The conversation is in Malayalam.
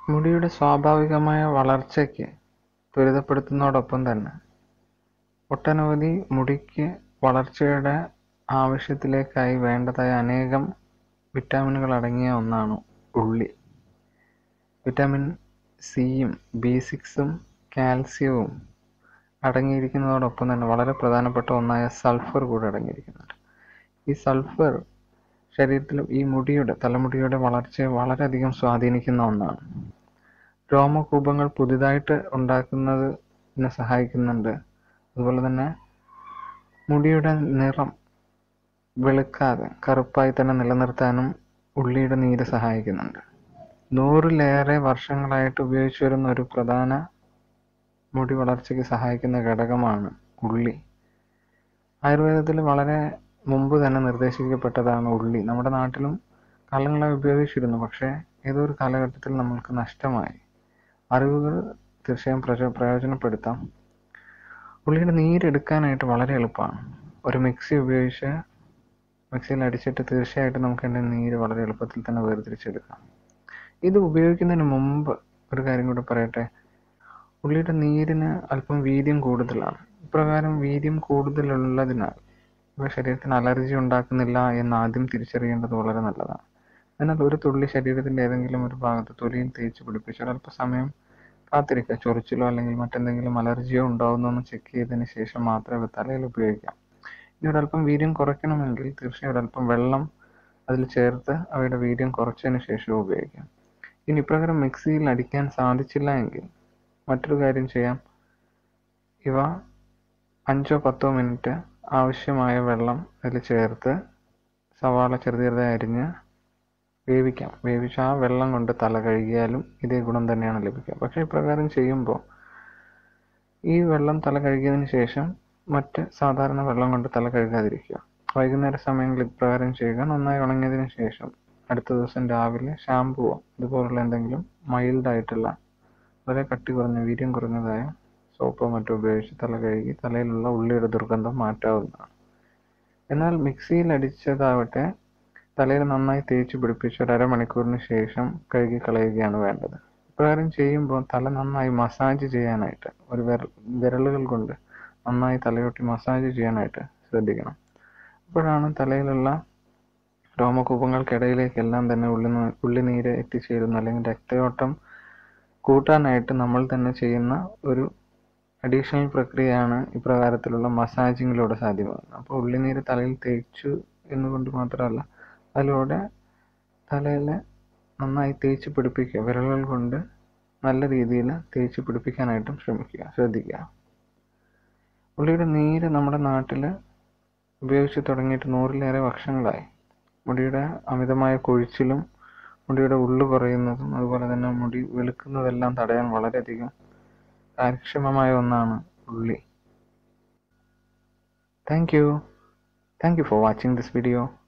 മുടിയുടെ സ്വാഭാവികമായ വളർച്ചയ്ക്ക് ത്വരിതപ്പെടുത്തുന്നതോടൊപ്പം തന്നെ ഒട്ടനവധി മുടിക്ക് വളർച്ചയുടെ ആവശ്യത്തിലേക്കായി വേണ്ടതായ അനേകം വിറ്റാമിനുകൾ അടങ്ങിയ ഒന്നാണ് ഉള്ളി വിറ്റാമിൻ സിയും ബി സിക്സും കാൽസ്യവും അടങ്ങിയിരിക്കുന്നതോടൊപ്പം തന്നെ വളരെ പ്രധാനപ്പെട്ട ഒന്നായ സൾഫർ കൂടെ അടങ്ങിയിരിക്കുന്നുണ്ട് ഈ സൾഫർ ശരീരത്തിൽ ഈ മുടിയുടെ തലമുടിയുടെ വളർച്ചയെ വളരെയധികം സ്വാധീനിക്കുന്ന ഒന്നാണ് രോമകൂപങ്ങൾ പുതിയതായിട്ട് ഉണ്ടാക്കുന്നതിന് സഹായിക്കുന്നുണ്ട് അതുപോലെ തന്നെ മുടിയുടെ നിറം വെളുക്കാതെ കറുപ്പായി തന്നെ നിലനിർത്താനും ഉള്ളിയുടെ നീര് സഹായിക്കുന്നുണ്ട് നൂറിലേറെ വർഷങ്ങളായിട്ട് ഉപയോഗിച്ചു വരുന്ന ഒരു പ്രധാന മുടി വളർച്ചയ്ക്ക് സഹായിക്കുന്ന ഘടകമാണ് ഉള്ളി ആയുർവേദത്തിൽ വളരെ മുമ്പ് തന്നെ നിർദ്ദേശിക്കപ്പെട്ടതാണ് ഉള്ളി നമ്മുടെ നാട്ടിലും കാലങ്ങളായി ഉപയോഗിച്ചിരുന്നു പക്ഷേ ഏതോ ഒരു കാലഘട്ടത്തിൽ നമ്മൾക്ക് നഷ്ടമായി അറിവുകൾ തീർച്ചയായും പ്രചോ പ്രയോജനപ്പെടുത്താം ഉള്ളിയുടെ നീരെടുക്കാനായിട്ട് വളരെ എളുപ്പമാണ് ഒരു മിക്സി ഉപയോഗിച്ച് മിക്സിയിൽ അടിച്ചിട്ട് തീർച്ചയായിട്ടും നമുക്ക് അതിൻ്റെ നീര് വളരെ എളുപ്പത്തിൽ തന്നെ വേർതിരിച്ചെടുക്കാം ഇത് ഉപയോഗിക്കുന്നതിന് മുമ്പ് ഒരു കാര്യം കൂടി പറയട്ടെ ഉള്ളിയുടെ നീരിന് അല്പം വീര്യം കൂടുതലാണ് ഇപ്രകാരം വീര്യം കൂടുതലുള്ളതിനാൽ ഇവ ശരീരത്തിന് അലർജി ഉണ്ടാക്കുന്നില്ല എന്ന് ആദ്യം തിരിച്ചറിയേണ്ടത് വളരെ നല്ലതാണ് എന്നാൽ ഒരു തുള്ളി ശരീരത്തിൻ്റെ ഏതെങ്കിലും ഒരു ഭാഗത്ത് തൊലിയിൽ തേച്ച് പിടിപ്പിച്ചാൽ അല്പസമയം കാത്തിരിക്കുക ചൊറിച്ചിലോ അല്ലെങ്കിൽ മറ്റെന്തെങ്കിലും അലർജിയോ ഉണ്ടാവുന്നോ എന്ന് ചെക്ക് ചെയ്തതിന് ശേഷം മാത്രമേ തലയിൽ ഉപയോഗിക്കാം ഇനി ഒരല്പം വീര്യം കുറയ്ക്കണമെങ്കിൽ തീർച്ചയായും ഒരല്പം വെള്ളം അതിൽ ചേർത്ത് അവയുടെ വീര്യം കുറച്ചതിന് ശേഷം ഉപയോഗിക്കാം ഇനി ഇപ്രകാരം മിക്സിയിൽ അടിക്കാൻ സാധിച്ചില്ല എങ്കിൽ മറ്റൊരു കാര്യം ചെയ്യാം ഇവ അഞ്ചോ പത്തോ മിനിറ്റ് ആവശ്യമായ വെള്ളം അതിൽ ചേർത്ത് സവാള ചെറുത് ചെറുതായി അരിഞ്ഞ് വേവിക്കാം വേവിച്ച് ആ വെള്ളം കൊണ്ട് തല കഴുകിയാലും ഇതേ ഗുണം തന്നെയാണ് ലഭിക്കുക പക്ഷേ ഇപ്രകാരം ചെയ്യുമ്പോൾ ഈ വെള്ളം തല കഴുകിയതിന് ശേഷം മറ്റ് സാധാരണ വെള്ളം കൊണ്ട് തല കഴുകാതിരിക്കുക വൈകുന്നേര സമയങ്ങളിൽ ഇപ്രകാരം ചെയ്യുക നന്നായി ഉണങ്ങിയതിന് ശേഷം അടുത്ത ദിവസം രാവിലെ ഷാമ്പുവോ ഇതുപോലുള്ള എന്തെങ്കിലും മൈൽഡ് ആയിട്ടുള്ള വളരെ കട്ടി കുറഞ്ഞ വീര്യം കുറഞ്ഞതായ സോപ്പോ മറ്റോ ഉപയോഗിച്ച് തല കഴുകി തലയിലുള്ള ഉള്ളിയുടെ ദുർഗന്ധം മാറ്റാവുന്നതാണ് എന്നാൽ മിക്സിയിൽ അടിച്ചതാവട്ടെ തലയിൽ നന്നായി തേച്ച് പിടിപ്പിച്ച് ഒരു അരമണിക്കൂറിന് ശേഷം കഴുകി കളയുകയാണ് വേണ്ടത് ഇപ്രകാരം ചെയ്യുമ്പോൾ തല നന്നായി മസാജ് ചെയ്യാനായിട്ട് ഒരു വിരൽ വിരലുകൾ കൊണ്ട് നന്നായി തലയൊട്ടി മസാജ് ചെയ്യാനായിട്ട് ശ്രദ്ധിക്കണം അപ്പോഴാണ് തലയിലുള്ള രോമകൂപങ്ങൾക്കിടയിലേക്കെല്ലാം തന്നെ ഉള്ളി ഉള്ളിനീര് എത്തിച്ചേരുന്നു അല്ലെങ്കിൽ രക്തയോട്ടം കൂട്ടാനായിട്ട് നമ്മൾ തന്നെ ചെയ്യുന്ന ഒരു അഡീഷണൽ പ്രക്രിയയാണ് ഇപ്രകാരത്തിലുള്ള മസാജിങ്ങിലൂടെ സാധ്യമാകുന്നത് അപ്പോൾ ഉള്ളിനീര് തലയിൽ തേച്ചു എന്നുകൊണ്ട് മാത്രമല്ല അതിലൂടെ തലയിൽ നന്നായി തേച്ച് പിടിപ്പിക്കുക വിരലുകൾ കൊണ്ട് നല്ല രീതിയിൽ തേച്ച് പിടിപ്പിക്കാനായിട്ടും ശ്രമിക്കുക ശ്രദ്ധിക്കുക ഉള്ളിയുടെ നീര് നമ്മുടെ നാട്ടിൽ ഉപയോഗിച്ച് തുടങ്ങിയിട്ട് നൂറിലേറെ വർഷങ്ങളായി മുടിയുടെ അമിതമായ കൊഴിച്ചിലും മുടിയുടെ ഉള്ളു കുറയുന്നതും അതുപോലെ തന്നെ മുടി വെളുക്കുന്നതെല്ലാം തടയാൻ വളരെയധികം കാര്യക്ഷമമായ ഒന്നാണ് ഉള്ളി thank you thank you for watching this video